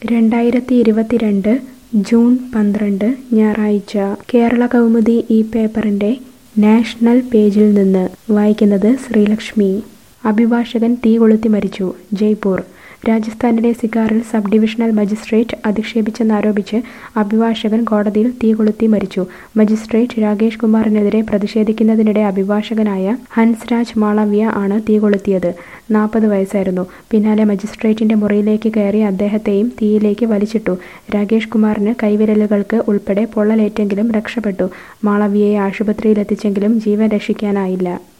രണ്ടായിരത്തി ഇരുപത്തിരണ്ട് ജൂൺ പന്ത്രണ്ട് ഞായറാഴ്ച കേരള കൗമുദി ഈ പേപ്പറിൻ്റെ നാഷണൽ പേജിൽ നിന്ന് വായിക്കുന്നത് ശ്രീലക്ഷ്മി അഭിഭാഷകൻ തീ കൊളുത്തി മരിച്ചു ജയ്പൂർ രാജസ്ഥാനിലെ സിക്കാറിൽ സബ് ഡിവിഷണൽ മജിസ്ട്രേറ്റ് അധിക്ഷേപിച്ചെന്നാരോപിച്ച് അഭിഭാഷകൻ കോടതിയിൽ തീ കൊളുത്തി മരിച്ചു മജിസ്ട്രേറ്റ് രാകേഷ് കുമാറിനെതിരെ പ്രതിഷേധിക്കുന്നതിനിടെ അഭിഭാഷകനായ ഹൻസ്രാജ് മാളവ്യ ആണ് തീ കൊളുത്തിയത് നാൽപ്പത് വയസ്സായിരുന്നു പിന്നാലെ മജിസ്ട്രേറ്റിന്റെ മുറിയിലേക്ക് കയറി അദ്ദേഹത്തെയും തീയിലേക്ക് വലിച്ചിട്ടു രാകേഷ് കുമാറിന് കൈവിരലുകൾക്ക് ഉൾപ്പെടെ പൊള്ളലേറ്റെങ്കിലും രക്ഷപ്പെട്ടു മാളവ്യയെ ആശുപത്രിയിലെത്തിച്ചെങ്കിലും ജീവൻ രക്ഷിക്കാനായില്ല